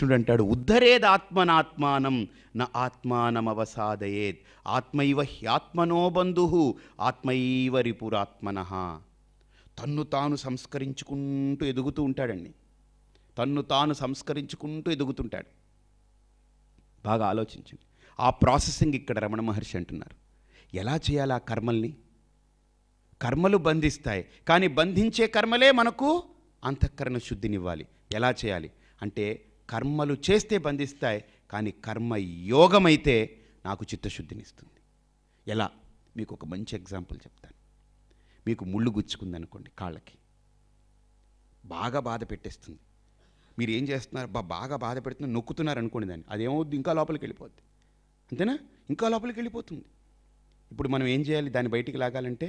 కృష్ణుడు అంటాడు ఉద్ధరేదాత్మనాత్మానం న ఆత్మానమవసాదయేత్ ఆత్మైవ హ్యాత్మనో బంధు ఆత్మైవ రిపురాత్మన తన్ను తాను సంస్కరించుకుంటూ ఎదుగుతూ ఉంటాడండి తన్ను తాను సంస్కరించుకుంటూ ఎదుగుతుంటాడు బాగా ఆలోచించండి ఆ ప్రాసెసింగ్ ఇక్కడ రమణ మహర్షి అంటున్నారు ఎలా చేయాలి ఆ కర్మల్ని కర్మలు బంధిస్తాయి కానీ బంధించే కర్మలే మనకు అంతఃకరణ శుద్ధినివ్వాలి ఎలా చేయాలి అంటే కర్మలు చేస్తే బంధిస్తాయి కానీ కర్మ యోగమైతే నాకు చిత్తశుద్ధినిస్తుంది ఎలా మీకు ఒక మంచి ఎగ్జాంపుల్ చెప్తాను మీకు ముళ్ళు గుచ్చుకుందనుకోండి కాళ్ళకి బాగా బాధ పెట్టేస్తుంది మీరు ఏం చేస్తున్నారు బా బాగా బాధ పెడుతున్నారు నొక్కుతున్నారు అనుకోండి దాన్ని అదేమవుద్ది ఇంకా లోపలికి వెళ్ళిపోద్ది అంతేనా ఇంకా లోపలికి వెళ్ళిపోతుంది ఇప్పుడు మనం ఏం చేయాలి దాన్ని బయటికి లాగాలంటే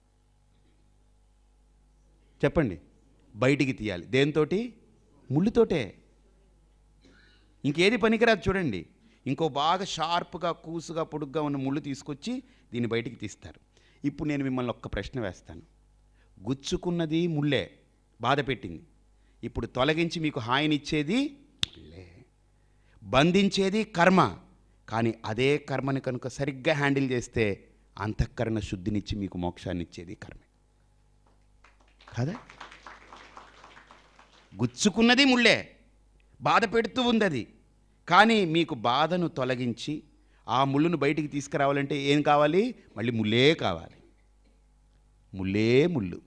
చెప్పండి బయటికి తీయాలి దేంతోటి ముళ్ళుతోటే ఇంకేది పనికిరాదు చూడండి ఇంకో బాగా షార్ప్గా కూసుగా పొడుగ్గా ఉన్న ముళ్ళు తీసుకొచ్చి దీన్ని బయటికి తీస్తారు ఇప్పుడు నేను మిమ్మల్ని ఒక్క ప్రశ్న వేస్తాను గుచ్చుకున్నది ముళ్ళే బాధ పెట్టింది ఇప్పుడు తొలగించి మీకు హాయినిచ్చేది ముళ్ళే బంధించేది కర్మ కానీ అదే కర్మని కనుక సరిగ్గా హ్యాండిల్ చేస్తే అంతఃకరణ శుద్ధినిచ్చి మీకు మోక్షాన్ని ఇచ్చేది కర్మే కదా గుచ్చుకున్నది ముళ్ళే బాధ పెడుతూ ఉంది అది కానీ మీకు బాధను తొలగించి ఆ ముళ్ళును బయటికి తీసుకురావాలంటే ఏం కావాలి మళ్ళీ ముళ్ళే కావాలి ముళ్ళే ముళ్ళు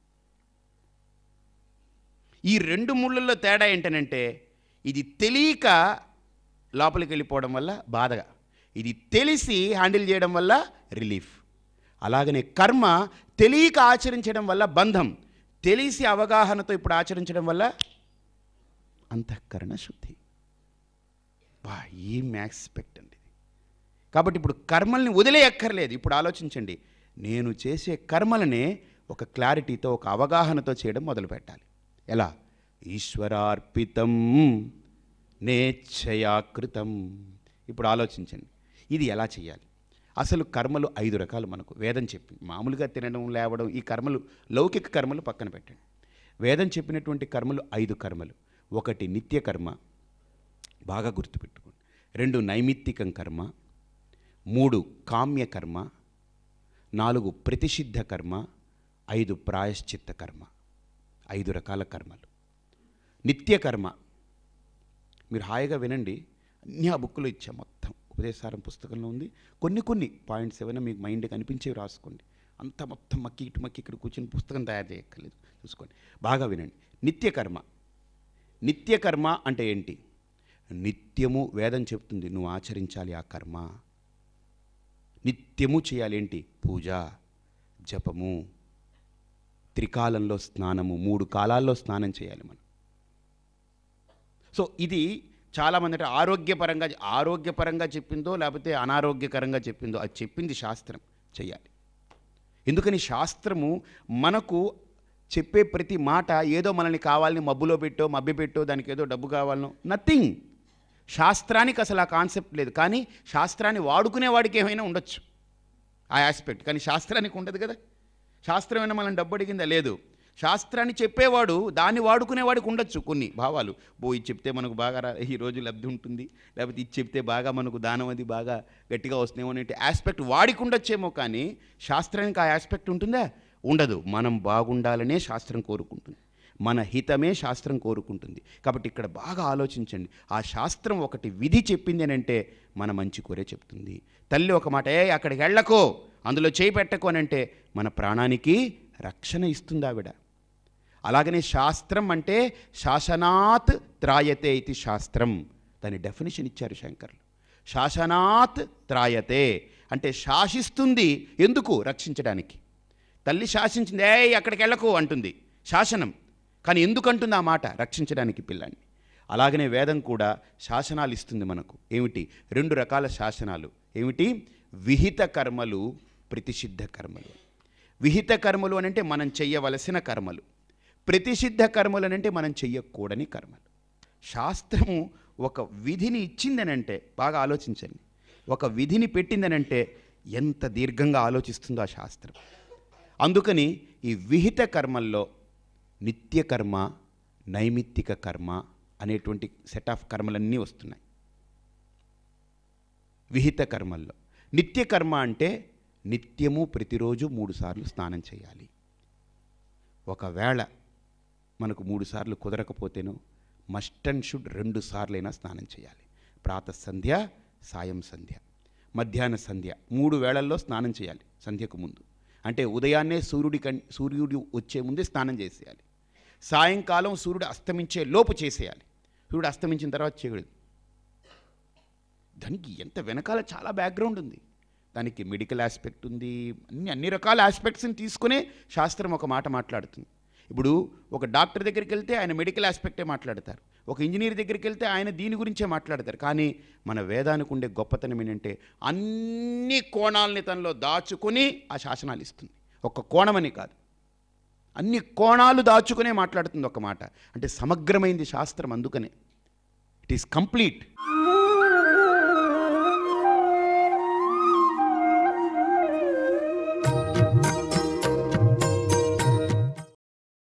ఈ రెండు ముళ్ళల్లో తేడా ఏంటనంటే ఇది తెలియక లోపలికి వెళ్ళిపోవడం వల్ల బాధగా ఇది తెలిసి హ్యాండిల్ చేయడం వల్ల రిలీఫ్ అలాగనే కర్మ తెలియక ఆచరించడం వల్ల బంధం తెలిసి అవగాహనతో ఇప్పుడు ఆచరించడం వల్ల అంతఃకరణ శుద్ధి బా ఏం ఎక్స్పెక్ట్ అండి ఇది కాబట్టి ఇప్పుడు కర్మల్ని వదిలేయక్కర్లేదు ఇప్పుడు ఆలోచించండి నేను చేసే కర్మలనే ఒక క్లారిటీతో ఒక అవగాహనతో చేయడం మొదలు పెట్టాలి ఎలా ఈశ్వరార్పితం నేచ్ఛయాకృతం ఇప్పుడు ఆలోచించండి ఇది ఎలా చేయాలి అసలు కర్మలు ఐదు రకాలు మనకు వేదం చెప్పింది మామూలుగా తినడం లేవడం ఈ కర్మలు లౌకిక కర్మలు పక్కన పెట్టండి వేదం చెప్పినటువంటి కర్మలు ఐదు కర్మలు ఒకటి నిత్య కర్మ బాగా గుర్తుపెట్టుకోండి రెండు నైమిత్తికం కర్మ మూడు కామ్య కర్మ నాలుగు ప్రతిషిద్ధ కర్మ ఐదు ప్రాయశ్చిత్త కర్మ ఐదు రకాల కర్మలు నిత్య కర్మ మీరు హాయిగా వినండి అన్ని ఆ బుక్లో ఇచ్చా మొత్తం ఉపదేశారం పుస్తకంలో ఉంది కొన్ని కొన్ని పాయింట్స్ ఏమైనా మీకు మైండ్కి అనిపించేవి రాసుకోండి అంతా మొత్తం మక్కి ఇటు మక్కి ఇక్కడ కూర్చొని పుస్తకం తయారు చేయక్కర్లేదు చూసుకోండి బాగా వినండి నిత్య కర్మ నిత్య కర్మ అంటే ఏంటి నిత్యము వేదం చెప్తుంది నువ్వు ఆచరించాలి ఆ కర్మ నిత్యము చేయాలి ఏంటి పూజ జపము త్రికాలంలో స్నానము మూడు కాలాల్లో స్నానం చేయాలి మనం సో ఇది చాలామంది అంటే ఆరోగ్యపరంగా ఆరోగ్యపరంగా చెప్పిందో లేకపోతే అనారోగ్యకరంగా చెప్పిందో అది చెప్పింది శాస్త్రం చేయాలి ఎందుకని శాస్త్రము మనకు చెప్పే ప్రతి మాట ఏదో మనల్ని కావాలని మబ్బులో పెట్టో మభ్య పెట్టో దానికి ఏదో డబ్బు కావాలనో నథింగ్ శాస్త్రానికి అసలు ఆ కాన్సెప్ట్ లేదు కానీ శాస్త్రాన్ని వాడుకునే వాడికి ఏమైనా ఉండొచ్చు ఆ ఆస్పెక్ట్ కానీ శాస్త్రానికి ఉండదు కదా శాస్త్రం ఏమైనా మనం డబ్బు అడిగిందా లేదు శాస్త్రాన్ని చెప్పేవాడు దాన్ని వాడుకునేవాడికి ఉండొచ్చు కొన్ని భావాలు బో ఇది చెప్తే మనకు బాగా రా ఈ రోజు లబ్ధి ఉంటుంది లేకపోతే ఇది చెప్తే బాగా మనకు దానం అది బాగా గట్టిగా వస్తుందేమో అనే ఆస్పెక్ట్ వాడికి ఉండొచ్చేమో కానీ శాస్త్రానికి ఆ ఆస్పెక్ట్ ఉంటుందా ఉండదు మనం బాగుండాలనే శాస్త్రం కోరుకుంటుంది మన హితమే శాస్త్రం కోరుకుంటుంది కాబట్టి ఇక్కడ బాగా ఆలోచించండి ఆ శాస్త్రం ఒకటి విధి చెప్పింది అని అంటే మన మంచి కోరే చెప్తుంది తల్లి ఒక మాట ఏ అక్కడికి వెళ్ళకో అందులో చేయి పెట్టకు అని అంటే మన ప్రాణానికి రక్షణ ఇస్తుంది ఆవిడ అలాగనే శాస్త్రం అంటే శాసనాత్ త్రాయతే ఇది శాస్త్రం దాని డెఫినేషన్ ఇచ్చారు శంకర్లు శాసనాత్ త్రాయతే అంటే శాసిస్తుంది ఎందుకు రక్షించడానికి తల్లి శాసించింది ఏ అక్కడికి వెళ్ళకు అంటుంది శాసనం కానీ ఎందుకు అంటుంది ఆ మాట రక్షించడానికి పిల్లాన్ని అలాగనే వేదం కూడా శాసనాలు ఇస్తుంది మనకు ఏమిటి రెండు రకాల శాసనాలు ఏమిటి విహిత కర్మలు ప్రతిషిద్ధ కర్మలు విహిత కర్మలు అని అంటే మనం చెయ్యవలసిన కర్మలు ప్రతిషిద్ధ కర్మలు అని అంటే మనం చెయ్యకూడని కర్మలు శాస్త్రము ఒక విధిని ఇచ్చిందనంటే బాగా ఆలోచించండి ఒక విధిని పెట్టిందనంటే ఎంత దీర్ఘంగా ఆలోచిస్తుందో ఆ శాస్త్రం అందుకని ఈ విహిత కర్మల్లో నిత్య కర్మ నైమిత్తిక కర్మ అనేటువంటి సెట్ ఆఫ్ కర్మలన్నీ వస్తున్నాయి విహిత కర్మల్లో నిత్య కర్మ అంటే నిత్యము ప్రతిరోజు మూడు సార్లు స్నానం చేయాలి ఒకవేళ మనకు మూడు సార్లు కుదరకపోతేనో మస్ట్ అండ్ షుడ్ రెండు సార్లైనా స్నానం చేయాలి ప్రాత సంధ్య సాయం సంధ్య మధ్యాహ్న సంధ్య మూడు వేళల్లో స్నానం చేయాలి సంధ్యకు ముందు అంటే ఉదయాన్నే సూర్యుడి కం సూర్యుడు వచ్చే ముందే స్నానం చేసేయాలి సాయంకాలం సూర్యుడు అస్తమించే లోపు చేసేయాలి సూర్యుడు అస్తమించిన తర్వాత చేయకూడదు దానికి ఎంత వెనకాల చాలా బ్యాక్గ్రౌండ్ ఉంది దానికి మెడికల్ ఆస్పెక్ట్ ఉంది అన్ని అన్ని రకాల ఆస్పెక్ట్స్ని తీసుకునే శాస్త్రం ఒక మాట మాట్లాడుతుంది ఇప్పుడు ఒక డాక్టర్ దగ్గరికి వెళ్తే ఆయన మెడికల్ ఆస్పెక్టే మాట్లాడతారు ఒక ఇంజనీర్ దగ్గరికి వెళ్తే ఆయన దీని గురించే మాట్లాడతారు కానీ మన వేదానికి ఉండే గొప్పతనం ఏంటంటే అన్ని కోణాలని తనలో దాచుకొని ఆ శాసనాలు ఇస్తుంది ఒక కోణమని కాదు అన్ని కోణాలు దాచుకునే మాట్లాడుతుంది ఒక మాట అంటే సమగ్రమైంది శాస్త్రం అందుకనే ఇట్ ఈస్ కంప్లీట్